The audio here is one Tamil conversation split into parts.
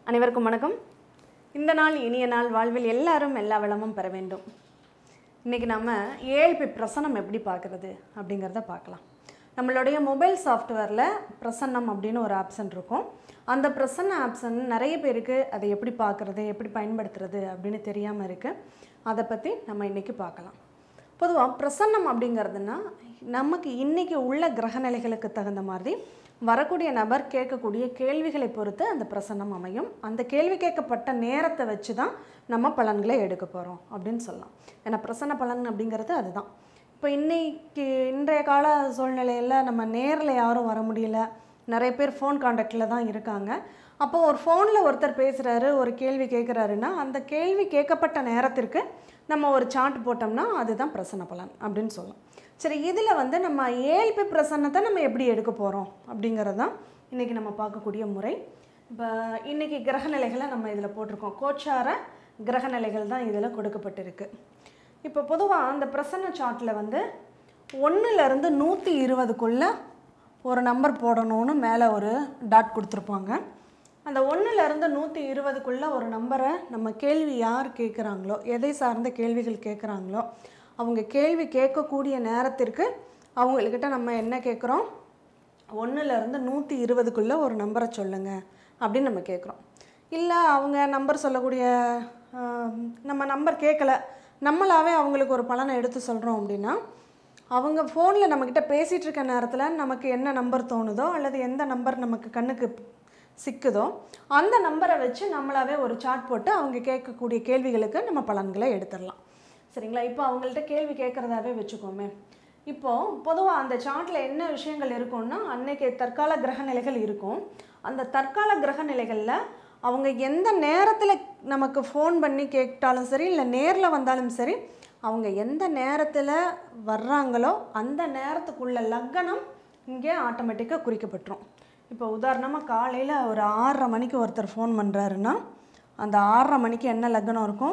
அனைவருக்கும் வணக்கம் இந்த நாள் இனிய நாள் வாழ்வில் எல்லாரும் எல்லா வளமும் பெற வேண்டும் இன்றைக்கி நம்ம ஏழ்பி பிரசன்னம் எப்படி பார்க்குறது அப்படிங்கிறத பார்க்கலாம் நம்மளுடைய மொபைல் சாஃப்ட்வேரில் பிரசன்னம் அப்படின்னு ஒரு ஆப்ஷன் இருக்கும் அந்த பிரசன்ன ஆப்ஷன் நிறைய பேருக்கு அதை எப்படி பார்க்குறது எப்படி பயன்படுத்துறது அப்படின்னு தெரியாமல் இருக்குது அதை பற்றி நம்ம இன்றைக்கி பார்க்கலாம் பொதுவாக பிரசன்னம் அப்படிங்கிறதுனா நமக்கு இன்றைக்கி உள்ள கிரகநிலைகளுக்கு தகுந்த மாதிரி வரக்கூடிய நபர் கேட்கக்கூடிய கேள்விகளை பொறுத்து அந்த பிரசன்னம் அமையும் அந்த கேள்வி கேட்கப்பட்ட நேரத்தை வச்சு தான் நம்ம பலன்களை எடுக்க போகிறோம் அப்படின்னு சொல்லலாம் ஏன்னா பிரசன்ன பலன் அப்படிங்கிறது அதுதான் இப்போ இன்னைக்கு இன்றைய கால சூழ்நிலையில் நம்ம நேரில் யாரும் வர முடியல நிறைய பேர் ஃபோன் காண்டாக்டில் தான் இருக்காங்க அப்போ ஒரு ஃபோனில் ஒருத்தர் பேசுகிறாரு ஒரு கேள்வி கேட்குறாருன்னா அந்த கேள்வி கேட்கப்பட்ட நேரத்திற்கு நம்ம ஒரு சார்ட் போட்டோம்னா அதுதான் பிரசன்ன பலன் அப்படின்னு சொல்லலாம் சரி இதில் வந்து நம்ம ஏழ்பி பிரசன்னத்தை நம்ம எப்படி எடுக்க போகிறோம் அப்படிங்கிறது தான் இன்றைக்கி நம்ம பார்க்கக்கூடிய முறை இப்போ இன்றைக்கி கிரகநிலைகளை நம்ம இதில் போட்டிருக்கோம் கோச்சார கிரகநிலைகள் தான் இதில் கொடுக்கப்பட்டிருக்கு இப்போ பொதுவாக அந்த பிரசன்ன சார்ட்டில் வந்து ஒன்றுலேருந்து நூற்றி இருபதுக்குள்ளே ஒரு நம்பர் போடணும்னு மேலே ஒரு டாட் கொடுத்துருப்பாங்க அந்த ஒன்றுலேருந்து நூற்றி இருபதுக்குள்ளே ஒரு நம்பரை நம்ம கேள்வி யார் கேட்குறாங்களோ எதை சார்ந்த கேள்விகள் கேட்குறாங்களோ அவங்க கேள்வி கேட்கக்கூடிய நேரத்திற்கு அவங்கக்கிட்ட நம்ம என்ன கேட்குறோம் ஒன்றுலேருந்து நூற்றி இருபதுக்குள்ளே ஒரு நம்பரை சொல்லுங்கள் அப்படின்னு நம்ம கேட்குறோம் இல்லை அவங்க நம்பர் சொல்லக்கூடிய ஆஹ், நம்ம நம்பர் கேட்கல நம்மளாவே அவங்களுக்கு ஒரு பலனை எடுத்து சொல்கிறோம் அப்படின்னா அவங்க ஃபோனில் நம்மக்கிட்ட பேசிகிட்டு இருக்க நேரத்தில் நமக்கு என்ன நம்பர் தோணுதோ அல்லது எந்த நம்பர் நமக்கு கண்ணுக்கு சிக்குதோ அந்த நம்பரை வச்சு நம்மளாவே ஒரு சார்ட் போட்டு அவங்க கேட்கக்கூடிய கேள்விகளுக்கு நம்ம பலன்களை எடுத்துடலாம் சரிங்களா இப்போ அவங்கள்ட்ட கேள்வி கேட்குறதாவே வச்சுக்கோமே இப்போது பொதுவாக அந்த சார்ட்டில் என்ன விஷயங்கள் இருக்கும்னா அன்னைக்கு தற்கால கிரக நிலைகள் இருக்கும் அந்த தற்கால கிரக நிலைகளில் அவங்க எந்த நேரத்தில் நமக்கு ஃபோன் பண்ணி கேட்டாலும் சரி இல்லை நேரில் வந்தாலும் சரி அவங்க எந்த நேரத்தில் வர்றாங்களோ அந்த நேரத்துக்குள்ள லக்கணம் இங்கே ஆட்டோமேட்டிக்காக குறிக்கப்பட்டுரும் இப்போ உதாரணமாக காலையில் ஒரு ஆறரை மணிக்கு ஒருத்தர் ஃபோன் பண்ணுறாருன்னா அந்த ஆறரை மணிக்கு என்ன லக்னம் இருக்கும்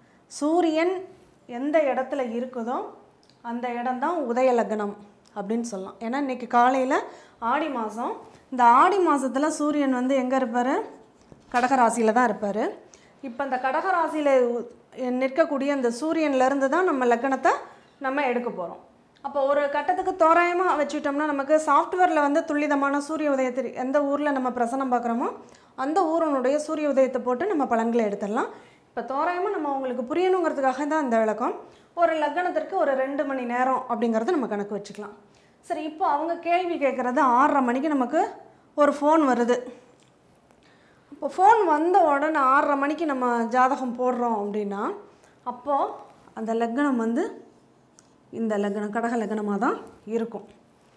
சூரியன் எந்த இடத்துல இருக்குதோ அந்த இடம்தான் உதய லக்னம் அப்படின்னு சொல்லலாம் ஏன்னா இன்றைக்கி காலையில் ஆடி மாதம் இந்த ஆடி மாதத்தில் சூரியன் வந்து எங்கே இருப்பார் கடகராசியில் தான் இருப்பார் இப்போ அந்த கடகராசியில் நிற்கக்கூடிய அந்த சூரியன்லேருந்து தான் நம்ம லக்னத்தை நம்ம எடுக்க போகிறோம் அப்போ ஒரு கட்டத்துக்கு தோராயமாக வச்சுட்டோம்னா நமக்கு சாஃப்ட்வேரில் வந்து துல்லிதமான சூரிய உதயத்தை எந்த ஊரில் நம்ம பிரசனம் பார்க்குறோமோ அந்த ஊரனுடைய சூரிய உதயத்தை போட்டு நம்ம பலன்களை எடுத்துடலாம் இப்போ தோராயமாக நம்ம உங்களுக்கு புரியணுங்கிறதுக்காக தான் இந்த விளக்கம் ஒரு லக்னத்திற்கு ஒரு ரெண்டு மணி நேரம் அப்படிங்கிறத நம்ம கணக்கு வச்சுக்கலாம் சரி இப்போ அவங்க கேள்வி கேட்குறது ஆறரை மணிக்கு நமக்கு ஒரு ஃபோன் வருது இப்போ ஃபோன் வந்த உடனே ஆறரை மணிக்கு நம்ம ஜாதகம் போடுறோம் அப்படின்னா அப்போது அந்த லக்னம் வந்து இந்த லக்னம் கடக லக்னமாக தான் இருக்கும்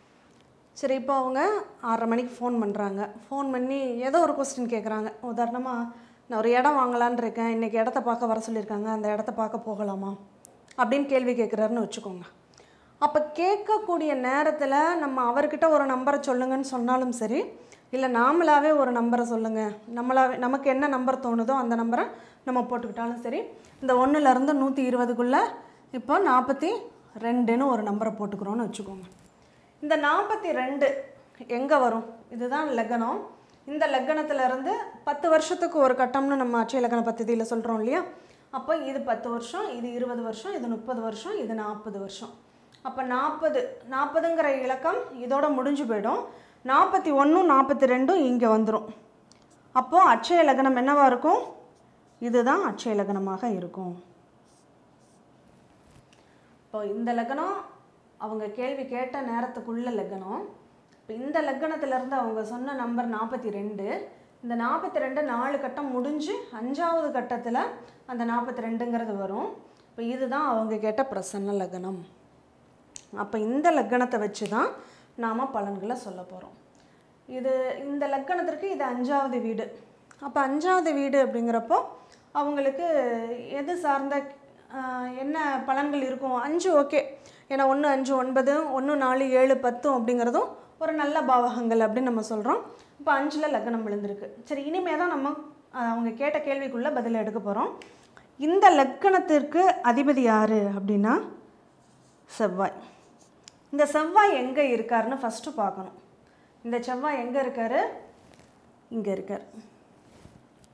சரி இப்போ அவங்க ஆறரை மணிக்கு ஃபோன் பண்ணுறாங்க ஃபோன் பண்ணி ஏதோ ஒரு கொஸ்டின் கேட்குறாங்க உதாரணமாக நான் ஒரு இடம் வாங்கலான்னு இருக்கேன் இன்றைக்கி இடத்த பார்க்க வர சொல்லியிருக்காங்க அந்த இடத்த பார்க்க போகலாமா அப்படின்னு கேள்வி கேட்குறாருன்னு வச்சுக்கோங்க அப்போ கேட்கக்கூடிய நேரத்தில் நம்ம அவர்கிட்ட ஒரு நம்பரை சொல்லுங்கன்னு சொன்னாலும் சரி இல்லை நாமளாவே ஒரு நம்பரை சொல்லுங்கள் நம்மளாவே நமக்கு என்ன நம்பர் தோணுதோ அந்த நம்பரை நம்ம போட்டுக்கிட்டாலும் சரி இந்த ஒன்றுலேருந்து நூற்றி இருபதுக்குள்ளே இப்போ நாற்பத்தி ரெண்டுன்னு ஒரு நம்பரை போட்டுக்கிறோன்னு வச்சுக்கோங்க இந்த நாற்பத்தி ரெண்டு எங்கே வரும் இதுதான் லக்னம் இந்த லக்னத்திலேருந்து பத்து வருஷத்துக்கு ஒரு கட்டம்னு நம்ம அட்சய லக்ன பദ്ധதியில் சொல்கிறோம் இல்லையா அப்போ இது பத்து வருஷம் இது இருபது வருஷம் இது முப்பது வருஷம் இது நாற்பது வருஷம் அப்போ நாற்பது நாற்பதுங்கிற இலக்கம் இதோட முடிஞ்சு போயிடும் நாற்பத்தி ஒன்றும் நாற்பத்தி ரெண்டும் இங்கே வந்துடும் அப்போது அட்சய லக்னம் என்னவா இருக்கும் இதுதான் அட்சய லக்னமாக இருக்கும் இப்போ இந்த லக்னம் அவங்க கேள்வி கேட்ட நேரத்துக்குள்ள லக்னம் இப்போ இந்த லக்னத்திலேருந்து அவங்க சொன்ன நம்பர் நாற்பத்தி ரெண்டு இந்த நாற்பத்தி ரெண்டு நாலு கட்டம் முடிஞ்சு அஞ்சாவது கட்டத்தில் அந்த நாற்பத்தி ரெண்டுங்கிறது வரும் இப்போ இதுதான் அவங்க கேட்ட பிரசன்ன லக்னம் அப்போ இந்த லக்கணத்தை வச்சு தான் நாம் பலன்களை சொல்ல போகிறோம் இது இந்த லக்கணத்திற்கு இது அஞ்சாவது வீடு அப்போ அஞ்சாவது வீடு அப்படிங்கிறப்போ அவங்களுக்கு எது சார்ந்த ஆஹ், என்ன பலன்கள் இருக்கும் அஞ்சு ஓகே ஏன்னா ஒன்று அஞ்சு ஒன்பது ஒன்று நாலு ஏழு பத்தும் அப்படிங்கிறதும் ஒரு நல்ல பாவகங்கள் அப்படின்னு நம்ம சொல்கிறோம் இப்போ அஞ்சில் லக்னம் விழுந்திருக்கு சரி இனிமே தான் நம்ம ஆஹ், அவங்க கேட்ட கேள்விக்குள்ளே பதில் எடுக்க போகிறோம் இந்த லக்கணத்திற்கு அதிபதி யார் அப்படின்னா செவ்வாய் இந்த செவ்வாய் எங்கே இருக்காருன்னு ஃபஸ்ட்டு பார்க்கணும் இந்த செவ்வாய் எங்கே இருக்காரு இங்கே இருக்கார்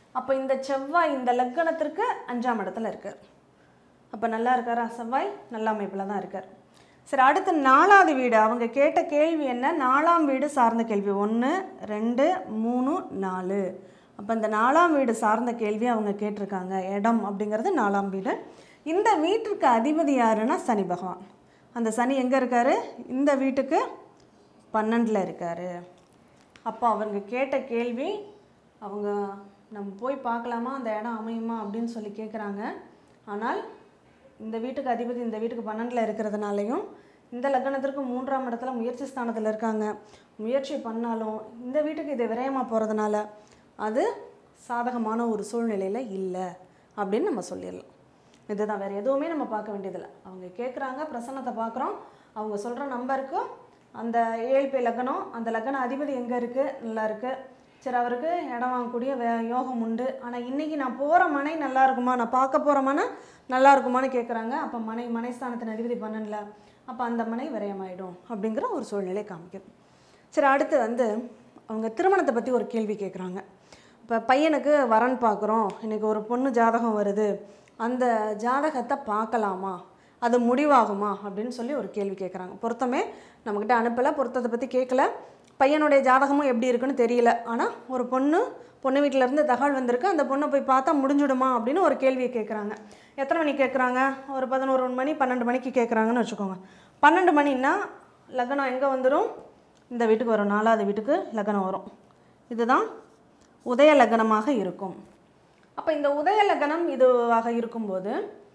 அப்போ இந்த செவ்வாய் இந்த லக்கணத்திற்கு அஞ்சாம் இடத்துல இருக்கார் அப்போ நல்லா இருக்காரா செவ்வாய் நல்ல அமைப்பில் தான் இருக்கார் சரி அடுத்து நாலாவது வீடு அவங்க கேட்ட கேள்வி என்ன நாலாம் வீடு சார்ந்த கேள்வி ஒன்று ரெண்டு மூணு நாலு அப்போ இந்த நாலாம் வீடு சார்ந்த கேள்வி அவங்க கேட்டிருக்காங்க இடம் அப்படிங்கிறது நாலாம் வீடு இந்த வீட்டிற்கு அதிபதி யாருன்னா சனி பகவான் அந்த சனி எங்கே இருக்காரு இந்த வீட்டுக்கு பன்னெண்டில் இருக்காரு அப்போ அவங்க கேட்ட கேள்வி அவங்க நம்ம போய் பார்க்கலாமா அந்த இடம் அமையுமா அப்படின்னு சொல்லி கேட்குறாங்க ஆனால் இந்த வீட்டுக்கு அதிபதி இந்த வீட்டுக்கு பன்னெண்டில் இருக்கிறதுனாலையும் இந்த லக்னத்திற்கு மூன்றாம் இடத்துல முயற்சி ஸ்தானத்தில் இருக்காங்க முயற்சி பண்ணாலும் இந்த வீட்டுக்கு இது விரயமாக போகிறதுனால அது சாதகமான ஒரு சூழ்நிலையில் இல்லை அப்படின்னு நம்ம சொல்லிடலாம் இதுதான் வேறு எதுவுமே நம்ம பார்க்க வேண்டியதில்லை அவங்க கேட்குறாங்க பிரசன்னத்தை பார்க்குறோம் அவங்க சொல்கிற நம்பருக்கு அந்த ஏழ்பை லக்னம் அந்த லக்ன அதிபதி எங்கே இருக்குது நல்லா இருக்குது சரி அவருக்கு இடம் வாங்கக்கூடிய வே யோகம் உண்டு ஆனால் இன்றைக்கி நான் போகிற மனை நல்லா இருக்குமா நான் பார்க்க போகிற மனை நல்லா இருக்குமான்னு கேட்குறாங்க அப்போ மனை மனைஸ்தானத்தின் அதிபதி பண்ணல அப்போ அந்த மனை விரயமாயிடும் அப்படிங்கிற ஒரு சூழ்நிலை காமிக்குது சரி அடுத்து வந்து அவங்க திருமணத்தை பற்றி ஒரு கேள்வி கேட்குறாங்க இப்போ பையனுக்கு வரன் பார்க்குறோம் இன்னைக்கு ஒரு பொண்ணு ஜாதகம் வருது அந்த ஜாதகத்தை பார்க்கலாமா அது முடிவாகுமா அப்படின்னு சொல்லி ஒரு கேள்வி கேட்குறாங்க பொருத்தமே நம்மக்கிட்ட அனுப்பலை பொருத்தத்தை பற்றி கேட்கல பையனுடைய ஜாதகமும் எப்படி இருக்குன்னு தெரியல ஆனால் ஒரு பொண்ணு பொண்ணு வீட்டில் இருந்து தகவல் வந்திருக்கு அந்த பொண்ணை போய் பார்த்தா முடிஞ்சுடுமா அப்படின்னு ஒரு கேள்வியை கேட்குறாங்க எத்தனை மணிக்கு கேட்குறாங்க ஒரு பதினோரு மணி பன்னெண்டு மணிக்கு கேட்குறாங்கன்னு வச்சுக்கோங்க பன்னெண்டு மணின்னா லக்னம் எங்கே வந்துடும் இந்த வீட்டுக்கு வரும் நாலாவது வீட்டுக்கு லக்னம் வரும் இதுதான் உதய லக்னமாக இருக்கும் அப்போ இந்த உதய லக்னம் இதுவாக இருக்கும்போது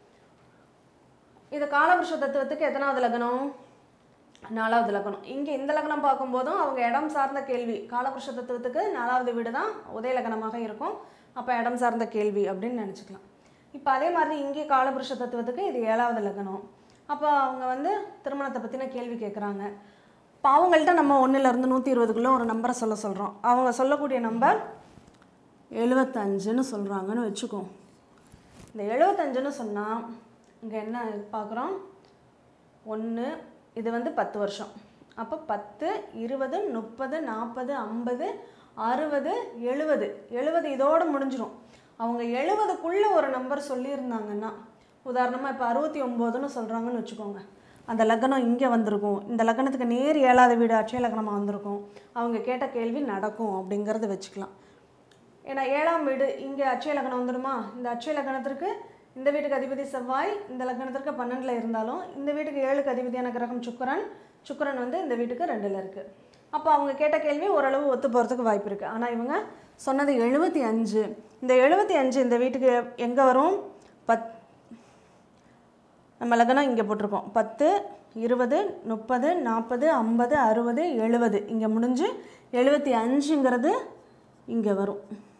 இது காலவருஷ தத்துவத்துக்கு எத்தனாவது லக்னம் நாலாவது லக்னம் இங்கே இந்த லக்னம் பார்க்கும்போதும் அவங்க இடம் சார்ந்த கேள்வி காலபுருஷ தத்துவத்துக்கு நாலாவது வீடு தான் உதய லக்னமாக இருக்கும் அப்போ இடம் சார்ந்த கேள்வி அப்படின்னு நினச்சிக்கலாம் இப்போ அதே மாதிரி இங்கே காலபுருஷ தத்துவத்துக்கு இது ஏழாவது லக்னம் அப்போ அவங்க வந்து திருமணத்தை பற்றின கேள்வி கேட்குறாங்க இப்போ அவங்கள்ட்ட நம்ம ஒன்றுலேருந்து நூற்றி இருபதுக்குள்ளே ஒரு நம்பரை சொல்ல சொல்கிறோம் அவங்க சொல்லக்கூடிய நம்பர் எழுபத்தஞ்சுன்னு சொல்கிறாங்கன்னு வச்சுக்கோ இந்த எழுபத்தஞ்சுன்னு சொன்னால் இங்கே என்ன பார்க்குறோம் ஒன்று இது வந்து பத்து வருஷம் அப்போ பத்து இருபது முப்பது நாற்பது ஐம்பது அறுபது எழுபது எழுபது இதோடு முடிஞ்சிடும் அவங்க எழுபதுக்குள்ளே ஒரு நம்பர் சொல்லியிருந்தாங்கன்னா உதாரணமாக இப்போ அறுபத்தி ஒம்போதுன்னு சொல்கிறாங்கன்னு வச்சுக்கோங்க அந்த லக்னம் இங்கே வந்திருக்கும் இந்த லக்னத்துக்கு நேர் ஏழாவது வீடு அட்சய லக்னமாக வந்திருக்கும் அவங்க கேட்ட கேள்வி நடக்கும் அப்படிங்கிறத வச்சுக்கலாம் ஏன்னா ஏழாம் வீடு இங்கே அட்சய லக்னம் வந்துடுமா இந்த அட்சய லக்னத்திற்கு இந்த வீட்டுக்கு அதிபதி செவ்வாய் இந்த லக்னத்திற்கு பன்னெண்டில் இருந்தாலும் இந்த வீட்டுக்கு ஏழுக்கு அதிபதியான கிரகம் சுக்கிரன் சுக்கிரன் வந்து இந்த வீட்டுக்கு ரெண்டில் இருக்குது அப்போ அவங்க கேட்ட கேள்வி ஓரளவு ஒத்து போகிறதுக்கு வாய்ப்பு இருக்குது ஆனால் இவங்க சொன்னது எழுபத்தி அஞ்சு இந்த எழுபத்தி அஞ்சு இந்த வீட்டுக்கு எங்கே வரும் பத் நம்ம லக்னம் இங்கே போட்டிருக்கோம் பத்து இருபது முப்பது நாற்பது ஐம்பது அறுபது எழுபது இங்கே முடிஞ்சு எழுபத்தி அஞ்சுங்கிறது இங்கே வரும்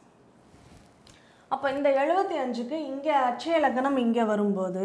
அப்போ இந்த எழுபத்தி அஞ்சுக்கு இங்கே அட்சய லக்னம் இங்கே வரும்போது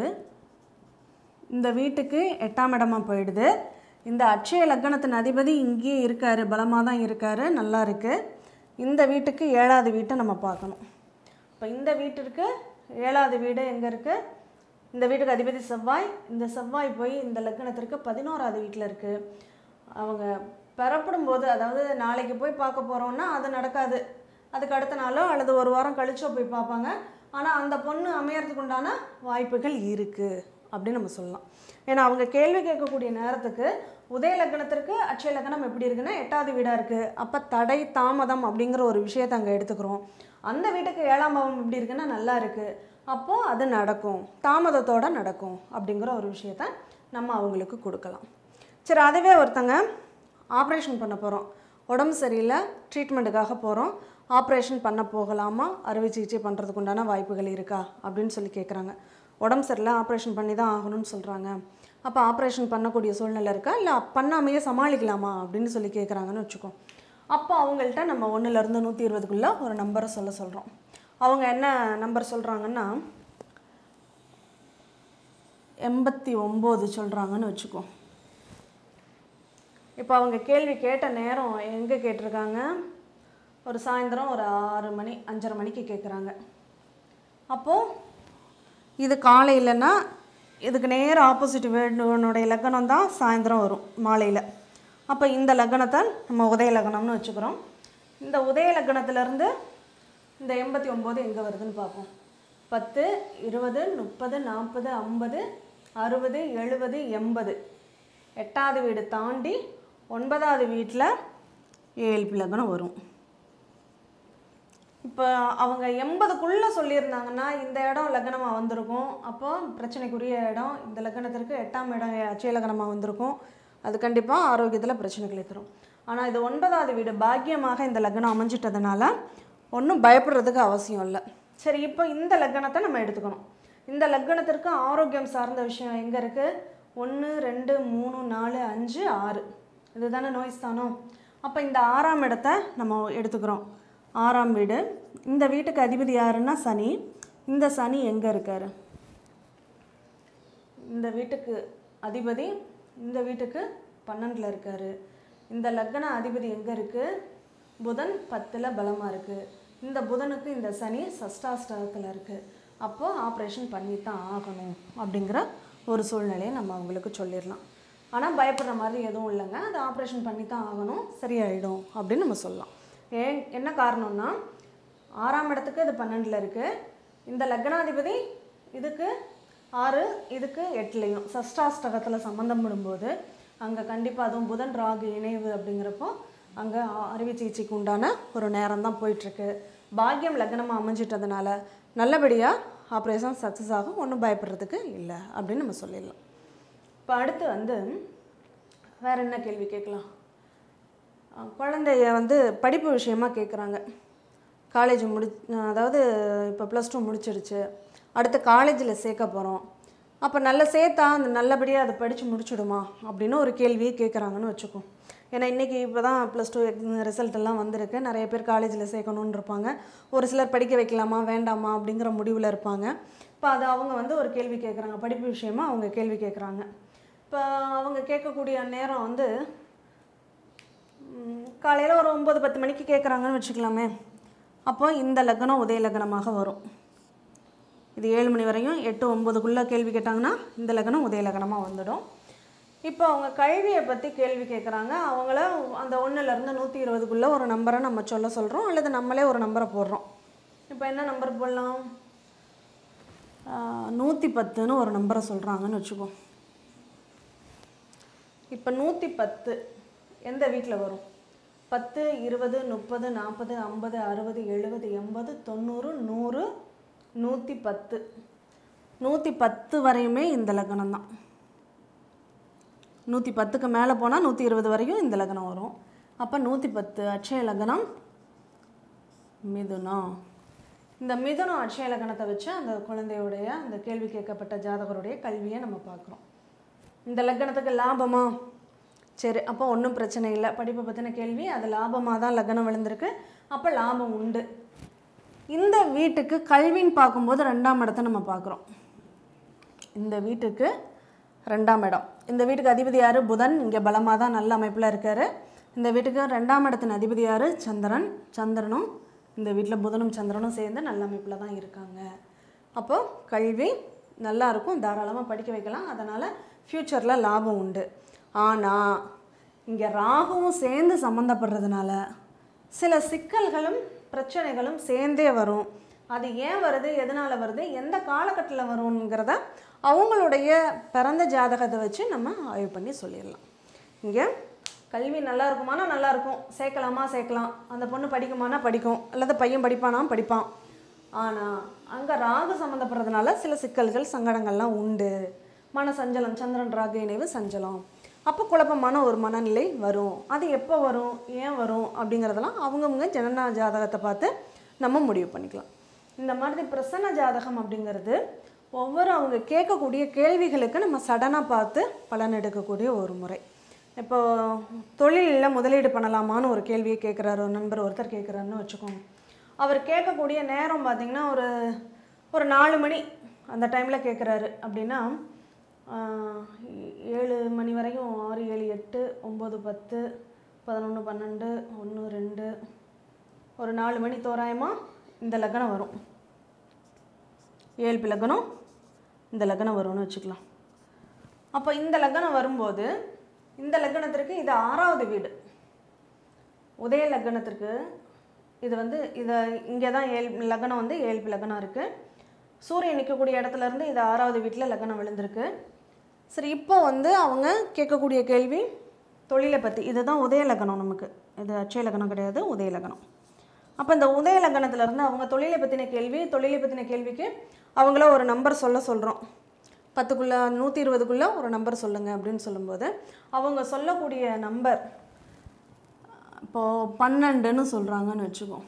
இந்த வீட்டுக்கு எட்டாம் இடமா போயிடுது இந்த அட்சய லக்னத்தின் அதிபதி இங்கேயே இருக்கார் பலமாக தான் இருக்கார் நல்லா இருக்குது இந்த வீட்டுக்கு ஏழாவது வீட்டை நம்ம பார்க்கணும் இப்போ இந்த வீட்டிற்கு ஏழாவது வீடு எங்கே இருக்குது இந்த வீட்டுக்கு அதிபதி செவ்வாய் இந்த செவ்வாய் போய் இந்த லக்னத்திற்கு பதினோராவது வீட்டில் இருக்குது அவங்க பெறப்படும் போது அதாவது நாளைக்கு போய் பார்க்க போகிறோன்னா அது நடக்காது அதுக்கு அடுத்த நாளோ அல்லது ஒரு வாரம் கழிச்சோ போய் பார்ப்பாங்க ஆனால் அந்த பொண்ணு அமையறதுக்கு உண்டான வாய்ப்புகள் இருக்குது அப்படின்னு நம்ம சொல்லலாம் ஏன்னா அவங்க கேள்வி கேட்கக்கூடிய நேரத்துக்கு உதய லக்னத்திற்கு அட்சய லக்னம் எப்படி இருக்குன்னா எட்டாவது வீடாக இருக்குது அப்போ தடை தாமதம் அப்படிங்கிற ஒரு விஷயத்தை அங்கே எடுத்துக்கிறோம் அந்த வீட்டுக்கு ஏழாம் பாவம் எப்படி இருக்குன்னா நல்லா இருக்குது அப்போது அது நடக்கும் தாமதத்தோட நடக்கும் அப்படிங்கிற ஒரு விஷயத்த நம்ம அவங்களுக்கு கொடுக்கலாம் சரி அதுவே ஒருத்தங்க ஆப்ரேஷன் பண்ண போகிறோம் உடம்பு சரியில்லை ட்ரீட்மெண்ட்டுக்காக போகிறோம் ஆப்ரேஷன் பண்ண போகலாமா அறுவை சிகிச்சை பண்ணுறதுக்கு உண்டான வாய்ப்புகள் இருக்கா அப்படின்னு சொல்லி கேட்குறாங்க உடம்பு சரியில்லை ஆப்ரேஷன் பண்ணி தான் ஆகணும்னு சொல்கிறாங்க அப்போ ஆப்ரேஷன் பண்ணக்கூடிய சூழ்நிலை இருக்கா இல்லை பண்ணாமையே சமாளிக்கலாமா அப்படின்னு சொல்லி கேட்குறாங்கன்னு வச்சுக்கோ அப்போ அவங்கள்ட்ட நம்ம ஒன்றுலேருந்து நூற்றி இருபதுக்குள்ளே ஒரு நம்பரை சொல்ல சொல்கிறோம் அவங்க என்ன நம்பர் சொல்கிறாங்கன்னா எண்பத்தி ஒம்பது சொல்கிறாங்கன்னு வச்சுக்கோ இப்போ அவங்க கேள்வி கேட்ட நேரம் எங்கே கேட்டிருக்காங்க ஒரு சாயந்தரம் ஒரு ஆறு மணி அஞ்சரை மணிக்கு கேட்குறாங்க அப்போது இது காலையிலன்னா இதுக்கு நேர் ஆப்போசிட் வீடுனுடைய லக்னம் தான் சாயந்தரம் வரும் மாலையில் அப்போ இந்த லக்னத்தை நம்ம உதய லக்னம்னு வச்சுக்கிறோம் இந்த உதய லக்னத்திலேருந்து இந்த எண்பத்தி ஒம்பது எங்கே வருதுன்னு பார்ப்போம் பத்து இருபது முப்பது நாற்பது ஐம்பது அறுபது எழுபது எண்பது எட்டாவது வீடு தாண்டி ஒன்பதாவது வீட்டில் ஏழு லக்னம் வரும் இப்போ அவங்க எண்பதுக்குள்ளே சொல்லியிருந்தாங்கன்னா இந்த இடம் லக்னமாக வந்திருக்கும் அப்போ பிரச்சனைக்குரிய இடம் இந்த லக்னத்திற்கு எட்டாம் இடம் அச்சய லக்னமாக வந்திருக்கும் அது கண்டிப்பாக ஆரோக்கியத்தில் பிரச்சனைகளை தரும் ஆனால் இது ஒன்பதாவது வீடு பாக்கியமாக இந்த லக்னம் அமைஞ்சிட்டதுனால ஒன்றும் பயப்படுறதுக்கு அவசியம் இல்லை சரி இப்போ இந்த லக்னத்தை நம்ம எடுத்துக்கணும் இந்த லக்னத்திற்கு ஆரோக்கியம் சார்ந்த விஷயம் எங்கே இருக்குது ஒன்று ரெண்டு மூணு நாலு அஞ்சு ஆறு இதுதானே நோய் ஸ்தானம் அப்போ இந்த ஆறாம் இடத்த நம்ம எடுத்துக்கிறோம் ஆறாம் வீடு இந்த வீட்டுக்கு அதிபதி யாருன்னா சனி இந்த சனி எங்கே இருக்காரு இந்த வீட்டுக்கு அதிபதி இந்த வீட்டுக்கு பன்னெண்டில் இருக்காரு இந்த லக்ன அதிபதி எங்கே இருக்குது புதன் பத்தில் பலமாக இருக்குது இந்த புதனுக்கு இந்த சனி சஷ்டாஷ்டகத்தில் இருக்குது அப்போது ஆப்ரேஷன் பண்ணி தான் ஆகணும் அப்படிங்கிற ஒரு சூழ்நிலையை நம்ம அவங்களுக்கு சொல்லிடலாம் ஆனால் பயப்படுற மாதிரி எதுவும் இல்லைங்க அது ஆப்ரேஷன் பண்ணி தான் ஆகணும் சரியாயிடும் அப்படின்னு நம்ம சொல்லலாம் ஏன் என்ன காரணம்னா ஆறாம் இடத்துக்கு இது பன்னெண்டில் இருக்குது இந்த லக்னாதிபதி இதுக்கு ஆறு இதுக்கு எட்டுலேயும் சஷ்டாஷ்டகத்தில் சம்மந்தம் படும்போது அங்கே கண்டிப்பாக அதுவும் புதன் ராகு இணைவு அப்படிங்கிறப்போ அங்கே அறுவை சிகிச்சைக்கு உண்டான ஒரு நேரம் தான் போயிட்டுருக்கு பாக்கியம் லக்னமாக அமைஞ்சிட்டதுனால நல்லபடியாக ஆப்ரேஷன் சக்ஸஸ் ஆகும் ஒன்றும் பயப்படுறதுக்கு இல்லை அப்படின்னு நம்ம சொல்லிடலாம் இப்போ அடுத்து வந்து வேற என்ன கேள்வி கேட்கலாம் அஹ் குழந்தைய வந்து படிப்பு விஷயமா கேட்குறாங்க காலேஜ் முடி அதாவது இப்போ ப்ளஸ் டூ முடிச்சிருச்சு அடுத்து காலேஜில் சேர்க்க போகிறோம் அப்போ நல்ல சேர்த்தா அந்த நல்லபடியாக அதை படித்து முடிச்சிடுமா அப்படின்னு ஒரு கேள்வியை கேட்குறாங்கன்னு வச்சுக்கோ ஏன்னா இன்றைக்கி இப்போ தான் ப்ளஸ் டூ ரிசல்ட் எல்லாம் வந்திருக்கு நிறைய பேர் காலேஜில் சேர்க்கணுன்னு இருப்பாங்க ஒரு சிலர் படிக்க வைக்கலாமா வேண்டாமா அப்படிங்கிற முடிவில் இருப்பாங்க இப்போ அது அவங்க வந்து ஒரு கேள்வி கேட்குறாங்க படிப்பு விஷயமா அவங்க கேள்வி கேட்குறாங்க இப்போ அவங்க கேட்கக்கூடிய நேரம் வந்து காலையில் ஒரு ஒம்பது பத்து மணிக்கு கேட்குறாங்கன்னு வச்சுக்கலாமே அப்போ இந்த லக்னம் உதய லக்னமாக வரும் இது ஏழு மணி வரையும் எட்டு ஒம்பதுக்குள்ளே கேள்வி கேட்டாங்கன்னா இந்த லக்னம் உதய லக்னமாக வந்துடும் இப்போ அவங்க கல்வியை பற்றி கேள்வி கேட்குறாங்க அவங்கள அந்த ஒன்றுலேருந்து நூற்றி இருபதுக்குள்ளே ஒரு நம்பரை நம்ம சொல்ல சொல்கிறோம் அல்லது நம்மளே ஒரு நம்பரை போடுறோம் இப்போ என்ன நம்பர் போடலாம் நூற்றி பத்துன்னு ஒரு நம்பரை சொல்கிறாங்கன்னு வச்சுக்கோ இப்போ நூற்றி பத்து எந்த வீட்டில் வரும் பத்து இருபது முப்பது நாற்பது ஐம்பது அறுபது எழுபது எண்பது தொண்ணூறு நூறு நூற்றி பத்து நூற்றி பத்து வரையுமே இந்த லக்னம் தான் நூற்றி பத்துக்கு மேலே போனால் நூற்றி இருபது வரையும் இந்த லக்னம் வரும் அப்போ நூற்றி பத்து அட்சய லக்னம் மிதுனம் இந்த மிதுனம் அட்சய லக்னத்தை வச்சு அந்த குழந்தையுடைய அந்த கேள்வி கேட்கப்பட்ட ஜாதகருடைய கல்வியை நம்ம பார்க்குறோம் இந்த லக்னத்துக்கு லாபமா சரி அப்போ ஒன்றும் பிரச்சனை இல்லை படிப்பை பற்றின கேள்வி அது லாபமாக தான் லக்னம் விழுந்திருக்கு அப்போ லாபம் உண்டு இந்த வீட்டுக்கு கல்வின்னு பார்க்கும்போது ரெண்டாம் இடத்தை நம்ம பார்க்குறோம் இந்த வீட்டுக்கு ரெண்டாம் இடம் இந்த வீட்டுக்கு அதிபதி யார் புதன் இங்கே பலமாக தான் நல்ல அமைப்பில் இருக்கார் இந்த வீட்டுக்கு ரெண்டாம் இடத்தின் அதிபதி யார் சந்திரன் சந்திரனும் இந்த வீட்டில் புதனும் சந்திரனும் சேர்ந்து நல்ல அமைப்பில் தான் இருக்காங்க அப்போது கல்வி நல்லா இருக்கும் தாராளமாக படிக்க வைக்கலாம் அதனால் ஃப்யூச்சரில் லாபம் உண்டு ஆனால் இங்கே ராகுவும் சேர்ந்து சம்மந்தப்படுறதுனால சில சிக்கல்களும் பிரச்சனைகளும் சேர்ந்தே வரும் அது ஏன் வருது எதனால் வருது எந்த காலகட்டத்தில் வருங்கிறத அவங்களுடைய பிறந்த ஜாதகத்தை வச்சு நம்ம ஆய்வு பண்ணி சொல்லிடலாம் இங்கே கல்வி நல்லா இருக்குமானா நல்லா இருக்கும் சேர்க்கலாமா சேர்க்கலாம் அந்த பொண்ணு படிக்குமானா படிக்கும் அல்லது பையன் படிப்பானா படிப்பான் ஆனால் அங்கே ராகு சம்மந்தப்படுறதுனால சில சிக்கல்கள் சங்கடங்கள்லாம் உண்டு மன சஞ்சலம் சந்திரன் ராகு இணைவு சஞ்சலம் அப்போ குழப்பமான ஒரு மனநிலை வரும் அது எப்போ வரும் ஏன் வரும் அப்படிங்கிறதெல்லாம் அவங்கவுங்க ஜனன ஜாதகத்தை பார்த்து நம்ம முடிவு பண்ணிக்கலாம் இந்த மாதிரி பிரசன்ன ஜாதகம் அப்படிங்கிறது ஒவ்வொரு அவங்க கேட்கக்கூடிய கேள்விகளுக்கு நம்ம சடனாக பார்த்து பலன் எடுக்கக்கூடிய ஒரு முறை இப்போ தொழிலில் முதலீடு பண்ணலாமான்னு ஒரு கேள்வியை கேட்குறாரு ஒரு நண்பர் ஒருத்தர் கேட்குறாருன்னு வச்சுக்கோங்க அவர் கேட்கக்கூடிய நேரம் பார்த்திங்கன்னா ஒரு ஒரு நாலு மணி அந்த டைமில் கேட்குறாரு அப்படின்னா ஆஹ், ஏழு மணி வரைக்கும் ஆறு ஏழு எட்டு ஒம்பது பத்து பதினொன்று பன்னெண்டு ஒன்று ரெண்டு ஒரு நாலு மணி தோராயமாக இந்த லக்னம் வரும் ஏழு லக்னம் இந்த லக்னம் வரும்னு வச்சுக்கலாம் அப்போ இந்த லக்னம் வரும்போது இந்த லக்னத்திற்கு இது ஆறாவது வீடு உதய லக்னத்திற்கு இது வந்து இதை இங்கே தான் ஏழு லக்னம் வந்து ஏழு லக்னம் இருக்குது சூரியன் நிற்கக்கூடிய இடத்துல இருந்து இது ஆறாவது வீட்டில் லக்னம் விழுந்திருக்கு சரி இப்போ வந்து அவங்க கேட்கக்கூடிய கேள்வி தொழிலை பற்றி இதுதான் உதய லக்னம் நமக்கு இது அட்சய லக்னம் கிடையாது உதய லக்னம் அப்போ இந்த உதய லக்னத்துல இருந்து அவங்க தொழிலை பற்றின கேள்வி தொழிலை பற்றின கேள்விக்கு அவங்கள ஒரு நம்பர் சொல்ல சொல்கிறோம் பத்துக்குள்ளே நூற்றி இருபதுக்குள்ளே ஒரு நம்பர் சொல்லுங்கள் அப்படின்னு சொல்லும்போது அவங்க சொல்லக்கூடிய நம்பர் இப்போது பன்னெண்டுன்னு சொல்கிறாங்கன்னு வச்சுக்கோ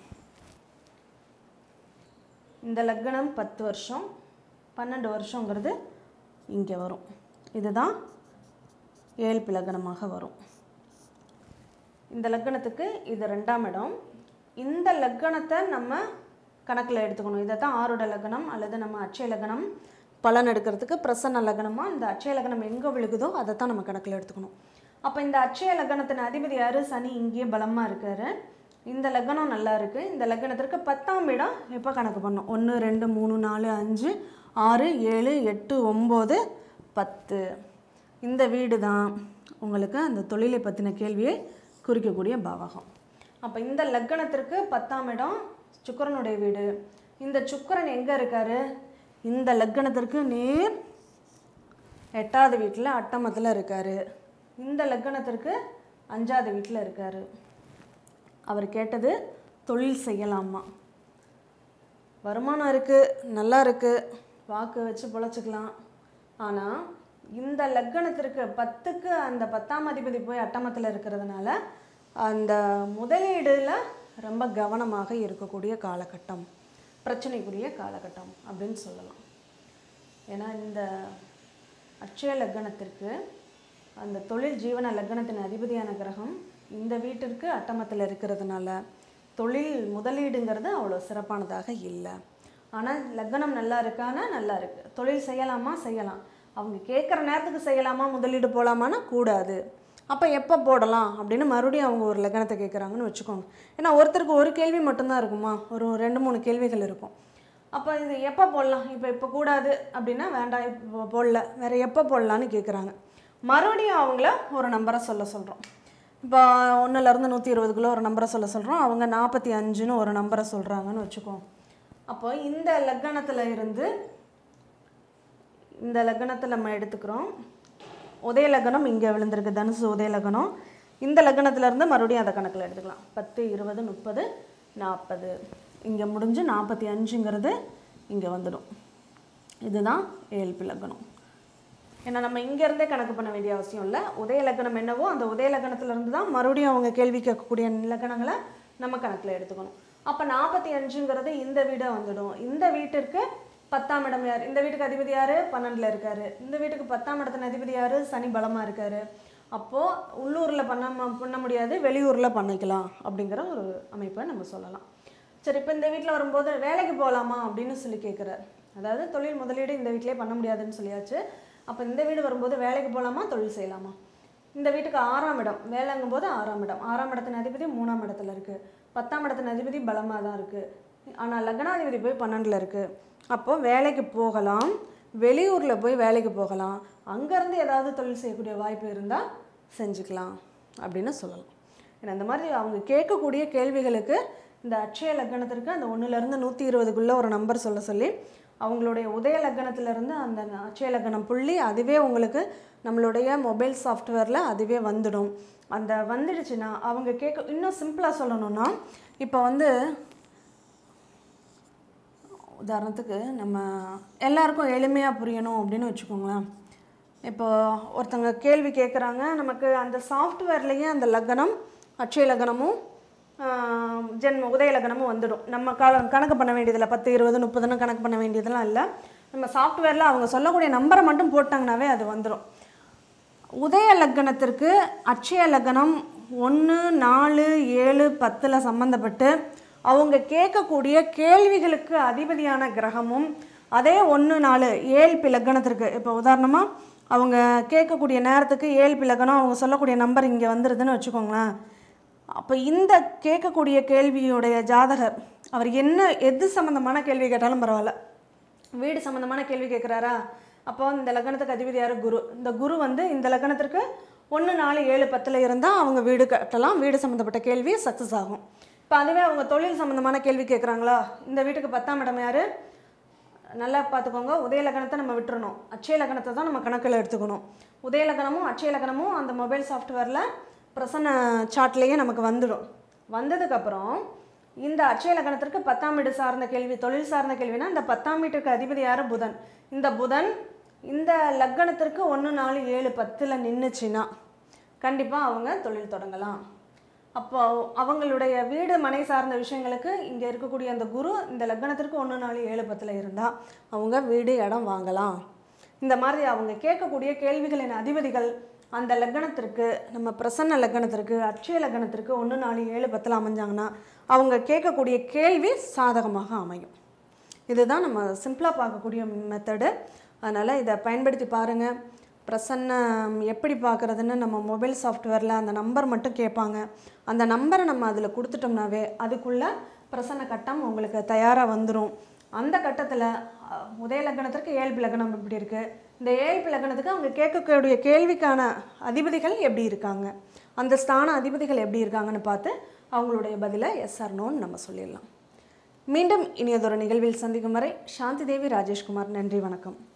இந்த லக்னம் பத்து வருஷம் பன்னெண்டு வருஷங்கிறது இங்கே வரும் இதுதான் ஏழ்பு லக்னமாக வரும் இந்த லக்னத்துக்கு இது ரெண்டாம் இடம் இந்த லக்னத்தை நம்ம கணக்கில் எடுத்துக்கணும் இதை தான் ஆருட லக்னம் அல்லது நம்ம அட்சய லக்னம் பலன் எடுக்கிறதுக்கு பிரசன்ன லக்னமாக இந்த அட்சய லக்னம் எங்கே விழுகுதோ அதை தான் நம்ம கணக்கில் எடுத்துக்கணும் அப்போ இந்த அட்சய லக்னத்தின் அதிபதி யார் சனி இங்கேயே பலமாக இருக்காரு இந்த லக்னம் நல்லா இருக்குது இந்த லக்னத்திற்கு பத்தாம் இடம் எப்போ கணக்கு பண்ணோம் ஒன்று ரெண்டு மூணு நாலு அஞ்சு ஆறு ஏழு எட்டு ஒம்பது பத்து இந்த வீடு தான் உங்களுக்கு அந்த தொழிலை பற்றின கேள்வியை குறிக்கக்கூடிய பாவகம் அப்போ இந்த லக்னத்திற்கு பத்தாம் இடம் சுக்கிரனுடைய வீடு இந்த சுக்கிரன் எங்கே இருக்காரு இந்த லக்னத்திற்கு நேர் எட்டாவது வீட்டில் அட்டமத்தில் இருக்கார் இந்த லக்னத்திற்கு அஞ்சாவது வீட்டில் இருக்கார் அவர் கேட்டது தொழில் செய்யலாமா வருமானம் இருக்குது நல்லா இருக்குது வாக்கு வச்சு பொழைச்சிக்கலாம் ஆனால் இந்த லக்னத்திற்கு பத்துக்கு அந்த பத்தாம் அதிபதி போய் அட்டமத்தில் இருக்கிறதுனால அந்த முதலீடுல ரொம்ப கவனமாக இருக்கக்கூடிய காலகட்டம் பிரச்சனைக்குரிய காலகட்டம் அப்படின்னு சொல்லலாம் ஏன்னா இந்த அட்சய லக்னத்திற்கு அந்த தொழில் ஜீவன லக்னத்தின் அதிபதியான கிரகம் இந்த வீட்டிற்கு அட்டமத்தில் இருக்கிறதுனால தொழில் முதலீடுங்கிறது அவ்வளோ சிறப்பானதாக இல்லை ஆனால் லக்னம் நல்லா இருக்கானா நல்லா இருக்குது தொழில் செய்யலாமா செய்யலாம் அவங்க கேட்குற நேரத்துக்கு செய்யலாமா முதலீடு போகலாமான்னா கூடாது அப்போ எப்போ போடலாம் அப்படின்னு மறுபடியும் அவங்க ஒரு லக்னத்தை கேட்குறாங்கன்னு வச்சுக்கோங்க ஏன்னா ஒருத்தருக்கு ஒரு கேள்வி மட்டும்தான் இருக்குமா ஒரு ரெண்டு மூணு கேள்விகள் இருக்கும் அப்போ இது எப்போ போடலாம் இப்போ இப்போ கூடாது அப்படின்னா வேண்டாம் இப்போ போடல வேறு எப்போ போடலான்னு கேட்குறாங்க மறுபடியும் அவங்கள ஒரு நம்பரை சொல்ல சொல்கிறோம் இப்போ ஒன்றுலேருந்து நூற்றி இருபதுக்குள்ளே ஒரு நம்பரை சொல்ல சொல்கிறோம் அவங்க நாற்பத்தி அஞ்சுன்னு ஒரு நம்பரை சொல்கிறாங்கன்னு வச்சுக்கோ அப்போ இந்த லக்னத்தில் இருந்து இந்த லக்னத்தில் நம்ம எடுத்துக்கிறோம் உதய லக்னம் இங்கே விழுந்திருக்கு தனுசு உதய லக்னம் இந்த லக்னத்துல இருந்து மறுபடியும் அதை கணக்கில் எடுத்துக்கலாம் பத்து இருபது முப்பது நாற்பது இங்கே முடிஞ்சு நாற்பத்தி அஞ்சுங்கிறது இங்கே வந்துடும் இதுதான் ஏழ்பி லக்னம் ஏன்னா நம்ம இங்கேருந்தே கணக்கு பண்ண வேண்டிய அவசியம் இல்லை உதய லக்னம் என்னவோ அந்த உதய லக்னத்திலிருந்து தான் மறுபடியும் அவங்க கேள்வி கேட்கக்கூடிய லக்னங்களை நம்ம கணக்கில் எடுத்துக்கணும் அப்போ நாற்பத்தி அஞ்சுங்கிறது இந்த வீடை வந்துடும் இந்த வீட்டிற்கு பத்தாம் இடம் யார் இந்த வீட்டுக்கு அதிபதி யார் பன்னெண்டில் இருக்காரு இந்த வீட்டுக்கு பத்தாம் இடத்தின் அதிபதி யார் சனி பலமாக இருக்காரு அப்போது உள்ளூரில் பண்ண ம- பண்ண முடியாது வெளியூரில் பண்ணிக்கலாம் அப்படிங்கிற ஒரு அமைப்பை நம்ம சொல்லலாம் சரி இப்போ இந்த வீட்டில் வரும்போது வேலைக்கு போகலாமா அப்படின்னு சொல்லி கேட்குறாரு அதாவது தொழில் முதலீடு இந்த வீட்டிலே பண்ண முடியாதுன்னு சொல்லியாச்சு அப்போ இந்த வீடு வரும்போது வேலைக்கு போகலாமா தொழில் செய்யலாமா இந்த வீட்டுக்கு ஆறாம் இடம் வேலைங்கும் போது ஆறாம் இடம் ஆறாம் இடத்தின் அதிபதி மூணாம் இடத்துல இருக்குது பத்தாம் இடத்தின் அதிபதி பலமாக தான் இருக்குது ஆனால் லக்னாதிபதி போய் பன்னெண்டில் இருக்குது அப்போ வேலைக்கு போகலாம் வெளியூரில் போய் வேலைக்கு போகலாம் அங்கேருந்து ஏதாவது தொழில் செய்யக்கூடிய வாய்ப்பு இருந்தால் செஞ்சுக்கலாம் அப்படின்னு சொல்லலாம் ஏன்னா இந்த மாதிரி அவங்க கேட்கக்கூடிய கேள்விகளுக்கு இந்த அட்சய லக்னத்திற்கு அந்த ஒன்றுலேருந்து நூற்றி இருபதுக்குள்ளே ஒரு நம்பர் சொல்ல சொல்லி அவங்களுடைய உதய லக்னத்திலேருந்து அந்த அட்சய லக்னம் புள்ளி அதுவே உங்களுக்கு நம்மளுடைய மொபைல் சாஃப்ட்வேரில் அதுவே வந்துடும் அந்த வந்துடுச்சுன்னா அவங்க கேட்க இன்னும் சிம்பிளாக சொல்லணும்னா இப்போ வந்து உதாரணத்துக்கு நம்ம எல்லாருக்கும் எளிமையாக புரியணும் அப்படின்னு வச்சுக்கோங்களேன் இப்போ ஒருத்தங்க கேள்வி கேட்குறாங்க நமக்கு அந்த சாஃப்ட்வேர்லேயே அந்த லக்னம் அட்சய லக்னமும் ஆஹ், ஜென்ம உதய லக்னமும் வந்துடும் நம்ம கால கணக்கு பண்ண வேண்டியதில்லை பத்து இருபது முப்பதுன்னு கணக்கு பண்ண வேண்டியதெல்லாம் இல்லை நம்ம சாஃப்ட்வேரில் அவங்க சொல்லக்கூடிய நம்பரை மட்டும் போட்டாங்கனாவே அது வந்துடும் உதய லக்னத்திற்கு அட்சய லக்னம் ஒன்று நாலு ஏழு பத்தில் சம்மந்தப்பட்டு அவங்க கேட்கக்கூடிய கேள்விகளுக்கு அதிபதியான கிரகமும் அதே ஒன்று நாலு ஏழ்பி லக்னத்திற்கு இப்போ உதாரணமாக அவங்க கேட்கக்கூடிய நேரத்துக்கு ஏழ்பி லக்னம் அவங்க சொல்லக்கூடிய நம்பர் இங்கே வந்துடுதுன்னு வச்சுக்கோங்களேன் அப்போ இந்த கேட்கக்கூடிய கேள்வியுடைய ஜாதகர் அவர் என்ன எது சம்மந்தமான கேள்வி கேட்டாலும் பரவாயில்ல வீடு சம்மந்தமான கேள்வி கேட்குறாரா அப்போ இந்த லக்னத்துக்கு அதிபதி யார் குரு இந்த குரு வந்து இந்த லக்னத்திற்கு ஒன்று நாலு ஏழு பத்தில் இருந்தால் அவங்க வீடு கட்டலாம் வீடு சம்மந்தப்பட்ட கேள்வி சக்ஸஸ் ஆகும் இப்போ அதுவே அவங்க தொழில் சம்மந்தமான கேள்வி கேட்குறாங்களா இந்த வீட்டுக்கு பத்தாம் இடம் யார் நல்லா பார்த்துக்கோங்க உதயலக்கணத்தை நம்ம விட்டுறணும் அட்சய லக்கணத்தை தான் நம்ம கணக்கில் எடுத்துக்கணும் உதயலக்கணமும் அட்சய லக்கணமும் அந்த மொபைல் சாஃப்ட்வேரில் பிரசன்ன சார்ட்லேயே நமக்கு வந்துடும் வந்ததுக்கப்புறம் இந்த அட்சய லக்கணத்திற்கு பத்தாம் வீடு சார்ந்த கேள்வி தொழில் சார்ந்த கேள்வினா இந்த பத்தாம் வீட்டுக்கு அதிபதி யார் புதன் இந்த புதன் இந்த லக்கணத்திற்கு ஒன்று நாலு ஏழு பத்தில் நின்றுச்சுன்னா கண்டிப்பாக அவங்க தொழில் தொடங்கலாம் அப்போ அவங்களுடைய வீடு மனை சார்ந்த விஷயங்களுக்கு இங்கே இருக்கக்கூடிய அந்த குரு இந்த லக்னத்திற்கு ஒன்று நாலு ஏழு பத்தில் இருந்தால் அவங்க வீடு இடம் வாங்கலாம் இந்த மாதிரி அவங்க கேட்கக்கூடிய கேள்விகளின் அதிபதிகள் அந்த லக்னத்திற்கு நம்ம பிரசன்ன லக்னத்திற்கு அட்சய லக்னத்திற்கு ஒன்று நாலு ஏழு பத்தில் அமைஞ்சாங்கன்னா அவங்க கேட்கக்கூடிய கேள்வி சாதகமாக அமையும் இதுதான் நம்ம சிம்பிளாக பார்க்கக்கூடிய மெத்தடு அதனால் இதை பயன்படுத்தி பாருங்கள் பிரசன்னம் எப்படி பார்க்குறதுன்னு நம்ம மொபைல் சாஃப்ட்வேரில் அந்த நம்பர் மட்டும் கேட்பாங்க அந்த நம்பரை நம்ம அதில் கொடுத்துட்டோம்னாவே அதுக்குள்ளே பிரசன்ன கட்டம் உங்களுக்கு தயாராக வந்துடும் அந்த கட்டத்தில் உதய லக்னத்திற்கு ஏழ்பு லக்னம் எப்படி இருக்குது இந்த ஏழ்பு லக்னத்துக்கு அவங்க கேட்கக்கூடிய கேள்விக்கான அதிபதிகள் எப்படி இருக்காங்க அந்த ஸ்தான அதிபதிகள் எப்படி இருக்காங்கன்னு பார்த்து அவங்களுடைய பதிலை எஸ் ஆர் நோன்னு நம்ம சொல்லிடலாம் மீண்டும் இனியதொரு நிகழ்வில் சந்திக்கும் வரை சாந்தி தேவி ராஜேஷ்குமார் நன்றி வணக்கம்